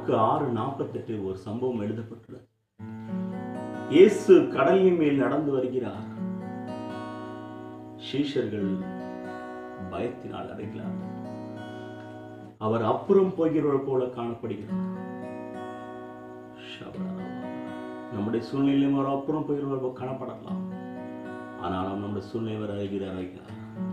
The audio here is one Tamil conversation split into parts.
மார்க் ஆறு நாற்பத்தெட்டு ஒரு சம்பவம் எழுதப்பட்டுள்ளது இயேசு கடலின் மேல் நடந்து வருகிறார் சீஷர்கள் பயத்தினால் அடைகிறார் அவர் அப்புறம் போகிறவர் போல காணப்படுகிறார் ஷபரதா. நம்முடைய சூழ்நிலையும் அவர் அப்புறம் போகிறவர் போல காணப்படலாம் ஆனாலும் நம்முடைய சூழ்நிலை அவர் அறிகிறார் வைக்கிறார்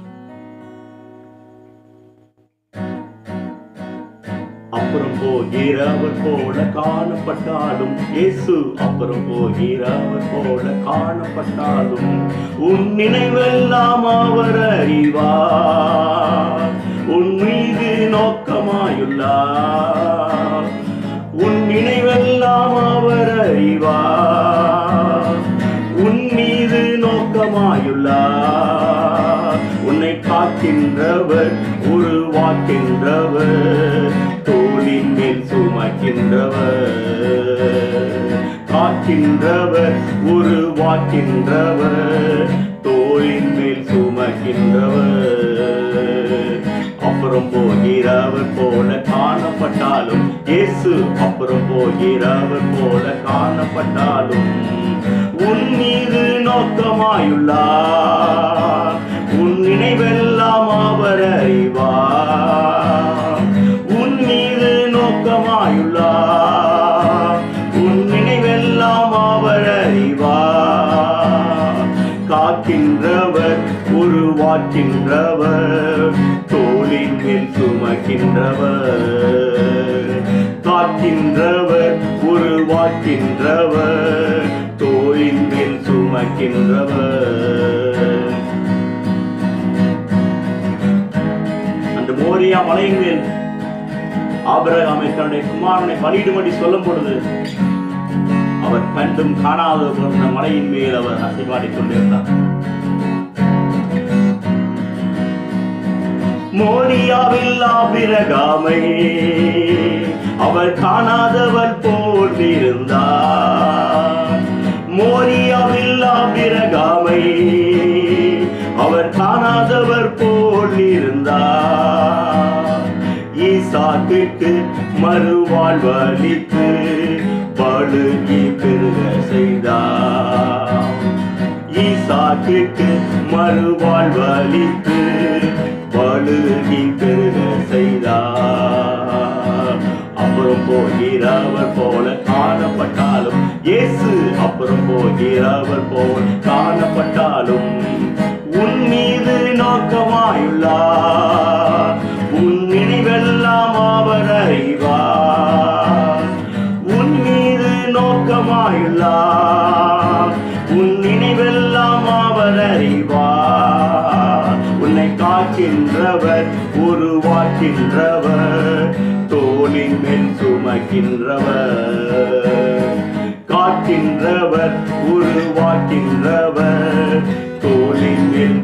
அப்புறம் போகிறவர் போல காணப்பட்டாலும் இயேசு அப்புறம் போகிறவர் போல காணப்பட்டாலும் உன் நினைவெல்லாம் அவர் அறிவார் உன் மீது நோக்கமாயுள்ளார் உன் நினைவெல்லாம் அவர் அறிவார் உன் மீது நோக்கமாயுள்ளார் உன்னை காக்கின்றவர் உருவாக்கின்றவர் தோளின் மேல் சுமக்கின்றவர் காக்கின்றவர் உருவாக்கின்றவர் தோளின் மேல் சுமக்கின்றவர் அப்புறம் போகிறவர் போல காணப்பட்டாலும் இயேசு அப்புறம் போகிறவர் போல காணப்பட்டாலும் உன் மீது நோக்கமாயுள்ளார் உன் நினைவெல்லாம் அவர் அறிவார் உன் மீது நோக்கமாயுள்ளார் உன் நினைவெல்லாம் அவர் அறிவார் காக்கின்றவர் உருவாக்கின்றவர் தோளின் மேல் சுமக்கின்றவர் காக்கின்றவர் உருவாக்கின்றவர் தோளின் மேல் சுமக்கின்றவர் அந்த மோரியா மலையின் மேல் ஆபிரகாமை தன்னுடைய குமாரனை பலியிடும்படி சொல்லும் பொழுது அவர் கண்டும் காணாத பிறந்த மலையின் மேல் அவர் அசைவாடிக் கொண்டிருந்தார் மோரியாவில் ஆபிரகாமை அவர் காணாதவர் போல் இருந்தார் மோரியாவில் ஆபிரகாமை அவர் காணாதவர் போல் இருந்தார் ஈசாக்குக்கு மறுவாழ்வளித்து பழுகி பெருக செய்தார் ஈசாக்குக்கு மறுவாழ்வளித்து பழுகி பெருக செய்தார் அப்புறம் போகிறவர் போல காணப்பட்டாலும் இயேசு அப்புறம் போகிறவர் போல் காணப்பட்டாலும் உன் மீது நோக்கமாயுள்ளார் உன் நினைவெல்லாம் அவர் அறிவார் உன் மீது நோக்கமாயுள்ளார் உன் நினைவெல்லாம் அவர் அறிவார் உன்னை காக்கின்றவர் உருவாக்கின்றவர் தோளின் மேல் சுமக்கின்றவர் காக்கின்றவர் உருவாக்கின்றவர் தோளின் மேல்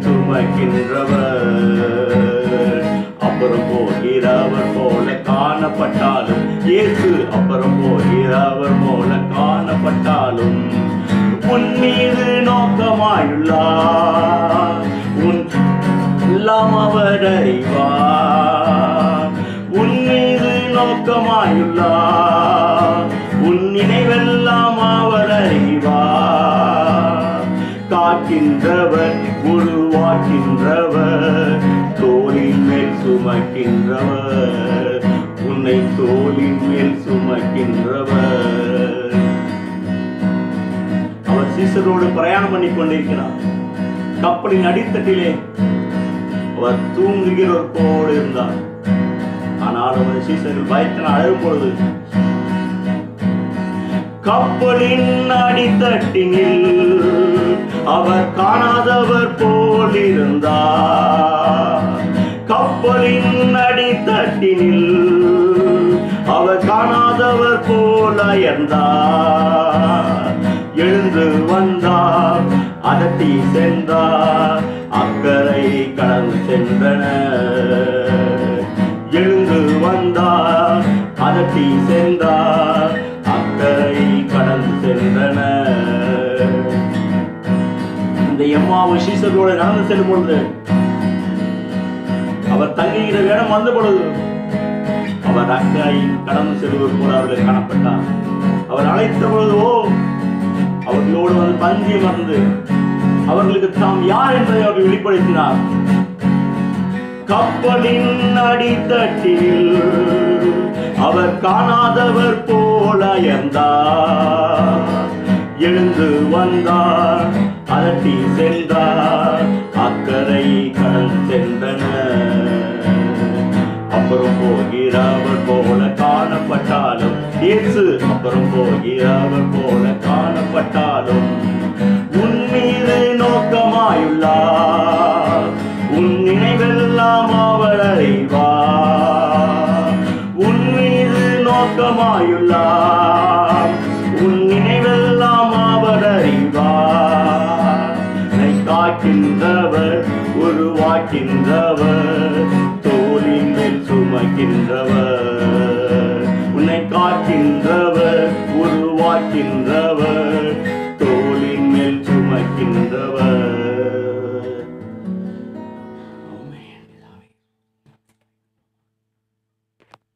சுமக்கின்றவர் அப்புறம் போகிறவர் போல காணப்பட்டாலும் இயேசு அப்புறம் போகிறவர் போல காணப்பட்டாலும் உன் மீது நோக்கமாயுள்ளார் உன் எல்லாம் அவர் அறிவார் உன் மீது நோக்கமாயுள்ளார் உன் நினைவெல்லாம் அவர் அறிவார் காக்கின்றவர் உருவாக்கின்றவர் தோளின் மேல் சுமக்கின்றவர் உன்னை தோளின் மேல் சுமக்கின்றவர் அவர் சீசரோடு பிரயாணம் பண்ணி கொண்டிருக்கிறார் கப்பலின் அடித்தட்டிலே அவர் தூங்குகிறவர் போல இருந்தார் ஆனால் அவர் சீசர்கள் பயத்தினால் அழும் பொழுது கப்பலின் அடித்தட்டினில் அவர் காணாதவர் போல் இருந்தார் கப்பலின் அடித்தட்டினில் அவர் காணாதவர் போல இருந்தார் எழுந்து வந்தார் அதட்டி சென்றார் அக்கறை கடந்து சென்றனர் எழுந்து வந்தார் அதட்டி சென்றார் அக்கறை கடந்து சென்றனர் இந்த எம்மாவு சீசரோடு நடந்து செல்லும் பொழுது அவர் தங்குகிற இடம் வந்த பொழுது அவர் அக்கறை கடந்து செல்வது போல அவர்கள் காணப்பட்டார் அவர் அழைத்த பொழுதோ அவர்களோடு வந்து பஞ்சி அமர்ந்து அவர்களுக்கு தாம் யார் என்பதை அவர் வெளிப்படுத்தினார் கப்பலின் அடித்தட்டில் அவர் காணாதவர் போல அயர்ந்தார் எழுந்து வந்தார் அதட்டி சென்றார் அக்கறை கடல் சென்றனர் அப்புறம் போகிறவர் போல காணப்பட்டாலும் இயேசு அப்புறம் போகிறவர் போல காணப்பட்டாலும் உன் மீது நோக்கமாயுள்ளார் உன் நினைவெல்லாம் அவர் அறிவார் உன் மீது நோக்கமாயுள்ளார் உன் நினைவெல்லாம் அவர் அறிவார் உன்னை காக்கின்றவர் உருவாக்கின்றவர் தோளின் மேல் சுமக்கின்றவர் உன்னை காக்கின்றவர் உருவாக்கின்றவர்